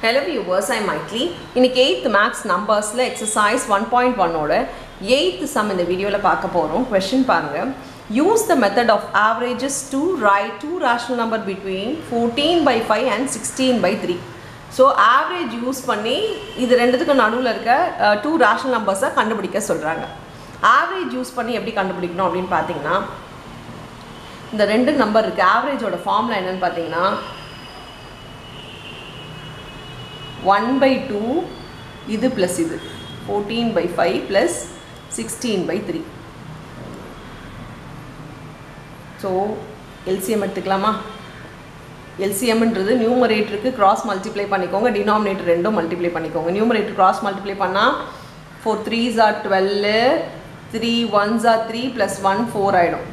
hello viewers I மைட்லி இன்னைக்கு eighth maths நம்பர்ஸில் எக்ஸசைஸ் ஒன் பாயிண்ட் ஒன்னோட எயித்து சம் இந்த வீடியோவில் பார்க்க போகிறோம் கொஷின் பாருங்கள் use the method of averages to write two rational number between fourteen by five and sixteen by three so average use பண்ணி இது ரெண்டுத்துக்கும் நடுவில் இருக்க டூ ரேஷனல் நம்பர்ஸை கண்டுபிடிக்க சொல்கிறாங்க ஆவரேஜ் யூஸ் பண்ணி எப்படி கண்டுபிடிக்கணும் அப்படின்னு பார்த்தீங்கன்னா இந்த ரெண்டு நம்பர் இருக்குது ஆவரேஜோட ஃபார்முலா என்னன்னு பார்த்தீங்கன்னா ஒன் பை டூ இது ப்ளஸ் இது fourteen by five plus sixteen by three so LCM எடுத்துக்கலாமா எல்சிஎம்ன்றது நியூமரேட்டருக்கு கிராஸ் மல்டிப்ளை பண்ணிக்கோங்க டினாமினேட்டர் ரெண்டும் மல்டிப்ளை பண்ணிக்கோங்க நியூமரேட்டர் கிராஸ் மல்டிப்ளை பண்ணால் four threes are twelve three ones are three plus one four ஆகிடும்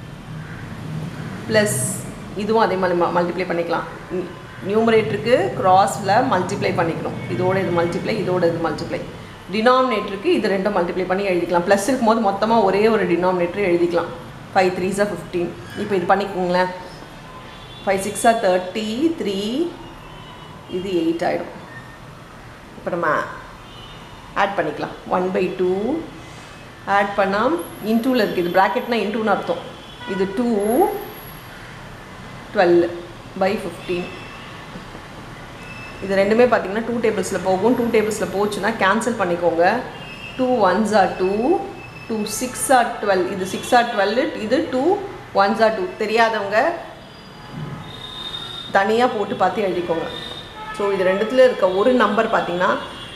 ப்ளஸ் இதுவும் அதே மாதிரி மல்டிப்ளை பண்ணிக்கலாம் நியூமரேட்டருக்கு கிராஸில் மல்டிப்ளை பண்ணிக்கணும் இதோட இது மல்டிப்ளை இதோட இது மல்டிப்ளை டினாமினேட்டருக்கு இது ரெண்டும் மல்டிப்ளை பண்ணி எழுதிக்கலாம் ப்ளஸ் இருக்கும்போது மொத்தமாக ஒரே ஒரு டினாமினேட்டர் எழுதிக்கலாம் ஃபைவ் த்ரீஸாக ஃபிஃப்டீன் இப்போ இது பண்ணிக்கோங்களேன் ஃபைவ் சிக்ஸாக தேர்ட்டி த்ரீ இது எயிட் ஆகிடும் இப்போ நம்ம ஆட் பண்ணிக்கலாம் ஒன் பை டூ ஆட் பண்ணால் இன்டூவில் இருக்குது இது ப்ராக்கெட்னா இன்டூன்னு அர்த்தம் இது டூ டுவெல் பை ஃபிஃப்டீன் இது ரெண்டுமே பார்த்தீங்கன்னா டூ டேபிள்ஸில் போகும் டூ டேபிள்ஸில் போச்சுன்னா கேன்சல் பண்ணிக்கோங்க two ones are two two six are twelve இது சிக்ஸ் ஆர் டுவெல் இது டூ ஒன்ஸ் ஆர் டூ தெரியாதவங்க தனியாக போட்டு பார்த்து எழுதிக்கோங்க ஸோ இது ரெண்டுத்தில் இருக்க ஒரு நம்பர் பார்த்தீங்கன்னா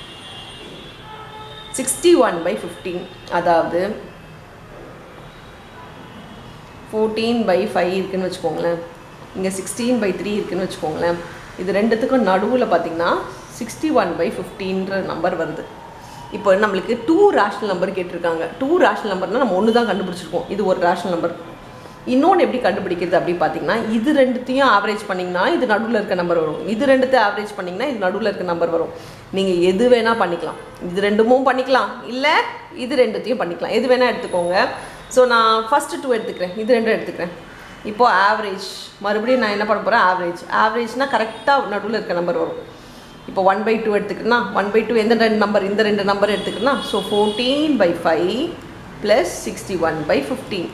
சிக்ஸ்டி ஒன் பை ஃபிஃப்டீன் அதாவது ஃபோர்டீன் பை ஃபைவ் இருக்குதுன்னு வச்சுக்கோங்களேன் இங்கே சிக்ஸ்டீன் பை த்ரீ இருக்குதுன்னு வச்சுக்கோங்களேன் இது ரெண்டுத்துக்கும் நடுவில் பார்த்தீங்கன்னா சிக்ஸ்டி ஒன் பை ஃபிஃப்டீன்ற நம்பர் வருது இப்போ நம்மளுக்கு டூ ரேஷனல் நம்பர் கேட்டிருக்காங்க டூ ரேஷனல் நம்பர்னால் நம்ம ஒன்று தான் கண்டுபிடிச்சிருக்கோம் இது ஒரு ரேஷனல் நம்பர் இன்னொன்று எப்படி கண்டுபிடிக்கிறது அப்படி பார்த்தீங்கன்னா இது ரெண்டுத்தையும் ஆவரேஜ் பண்ணிங்கன்னா இது நடுவில் இருக்க நம்பர் வரும் இது ரெண்டுத்தையும் ஆவரேஜ் பண்ணிங்கன்னா இது நடுவில் இருக்க நம்பர் வரும் நீங்கள் எது வேணால் பண்ணிக்கலாம் இது ரெண்டுமும் பண்ணிக்கலாம் இல்லை இது ரெண்டுத்தையும் பண்ணிக்கலாம் எது வேணால் எடுத்துக்கோங்க ஸோ நான் ஃபஸ்ட்டு டூ எடுத்துக்கிறேன் இது ரெண்டும் எடுத்துக்கிறேன் இப்போது ஆவரேஜ் மறுபடியும் நான் என்ன பண்ண போகிறேன் ஆவரேஜ் ஆவரேஜ்னால் கரெக்டாக நடுவில் இருக்க நம்பர் வரும் இப்போ ஒன் பை டூ எடுத்துக்கிறேன்னா ஒன் பை டூ எந்த ரெண்டு நம்பர் இந்த ரெண்டு நம்பர் எடுத்துக்கிறேன்னா so fourteen by five plus sixty one by fifteen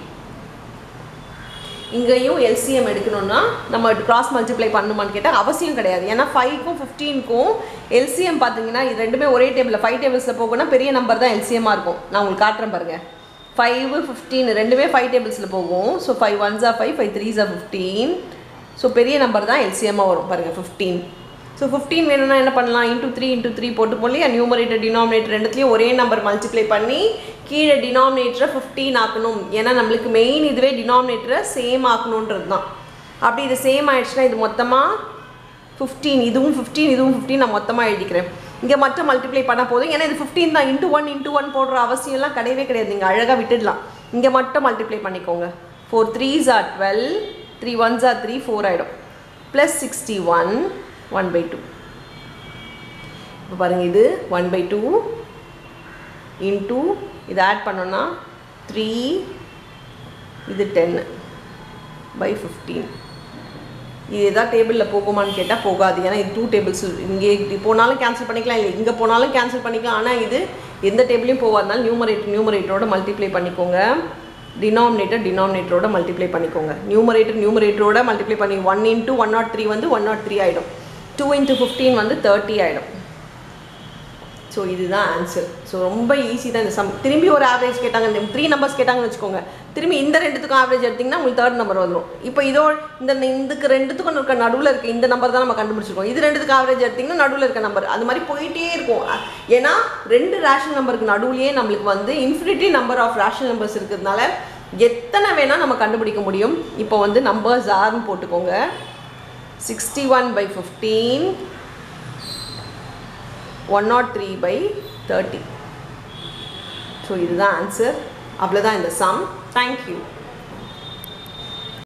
இங்கேயும் எல்சிஎம் எடுக்கணும்னா நம்ம கிராஸ் மல்டிப்ளை பண்ணுமான்னு கேட்டால் அவசியம் கிடையாது ஏன்னா ஃபைவ்க்கும் ஃபிஃப்டீனுக்கும் எல்சிஎம் பார்த்தீங்கன்னா இது ரெண்டுமே ஒரே டேபிளில் ஃபைவ் டேபிள்ஸில் போகணும்னா பெரிய நம்பர் தான் எல்சிஎம்மாக இருக்கும் நான் உங்களுக்கு காட்டுறேன் பாருங்கள் ஃபைவ் ஃபிஃப்டீன் ரெண்டுமே ஃபைவ் டேபிள்ஸில் போகும் ஸோ ஃபைவ் ஒன்ஸா ஃபைவ் ஃபைவ் த்ரீஸா ஃபிஃப்டீன் ஸோ பெரிய நம்பர் தான் எல்சிஎம்மாக வரும் பாருங்கள் ஃபிஃப்டீன் ஸோ ஃபிஃப்டீன் வேணும்னா என்ன பண்ணலாம் இன்ட்டு த்ரீ இன்ட்டு த்ரீ போட்டு போலி நியூமரேட்டர் டினாமினேட்டர் ரெண்டுத்துலேயும் ஒரே நம்பர் மல்டிப்ளை பண்ணி கீழே டினாமினேட்டரை ஃபிஃப்டீன் ஆக்கணும் ஏன்னா நம்மளுக்கு மெயின் இதுவே டினாமினேட்டரை சேம் ஆக்கணுன்றது தான் அப்படி இது சேம் ஆயிடுச்சுன்னா இது மொத்தமாக ஃபிஃப்டீன் இதுவும் ஃபிஃப்டீன் இதுவும் ஃபிஃப்டீன் நான் மொத்தமாக எழுதிக்கிறேன் இங்கே மட்டும் மல்டிப்ளை பண்ணால் போதும் ஏன்னா இது ஃபிஃப்டீன் தான் இன்ட்டு ஒன் இன்ட்டு ஒன் போடுற அவசியம்லாம் கிடையவே கிடையாது நீங்கள் அழகாக விட்டுடலாம் இங்கே மட்டும் மல்டிப்ளை பண்ணிக்கோங்க four threes are twelve three ones are three four ஆகிடும் plus sixty one one by two இப்போ பாருங்கள் இது ஒன் பை டூ இன்டூ இதை ஆட் பண்ணோன்னா த்ரீ இது டென்னு பை ஃபிஃப்டீன் இது எதாவது டேபிளில் போகுமான்னு கேட்டால் போகாது ஏன்னா இது டூ டேபிள்ஸ் இங்கே இப்படி போனாலும் கேன்சல் பண்ணிக்கலாம் இல்லை இங்கே போனாலும் கேன்சல் பண்ணிக்கலாம் ஆனால் இது எந்த டேபிளையும் போகாதனால நியூமரேட்டர் நியூமரேட்டரோட மல்டிப்ளை பண்ணிக்கோங்க டினாமினேட்டர் டினாமினேட்டரோட மல்டிப்ளை பண்ணிக்கோங்க நியூமரேட்டர் நியூமரேட்டரோட மல்டிப்ளை பண்ணி one into one not three வந்து ஒன் நாட் த்ரீ ஆகிடும் டூ இன்ட்டு ஃபிஃப்டீன் வந்து தேர்ட்டி ஆகிடும் ஸோ இதுதான் ஆன்சர் ஸோ ரொம்ப ஈஸி தான் இந்த சம் திரும்பி ஒரு ஆவரேஜ் கேட்டாங்க இந்த த்ரீ நம்பர்ஸ் கேட்டாங்கன்னு வச்சுக்கோங்க திரும்பி இந்த ரெண்டுத்துக்கும் ஆவரேஜ் எடுத்திங்கன்னா உங்களுக்கு தேர்ட் நம்பர் வந்துடும் இப்போ இதோ இந்த இதுக்கு ரெண்டுத்துக்கும் இருக்க நடுவில் இருக்க இந்த நம்பர் தான் நம்ம கண்டுபிடிச்சிருக்கோம் இது ரெண்டுத்துக்கு ஆவரேஜ் எடுத்திங்கன்னா நடுவில் இருக்க நம்பர் அது மாதிரி போயிட்டே இருக்கும் ஏன்னா ரெண்டு ரேஷன் நம்பருக்கு நடுவுலேயே நம்மளுக்கு வந்து infinity number of ration numbers இருக்கிறதுனால எத்தனை வேணால் நம்ம கண்டுபிடிக்க முடியும் இப்போ வந்து நம்பர்ஸ் ஆர்னு போட்டுக்கோங்க sixty one by fifteen one not three by thirty so இதுதான் ஆன்சர் அவ்வளோதான் இந்த சம் தேங்க்யூ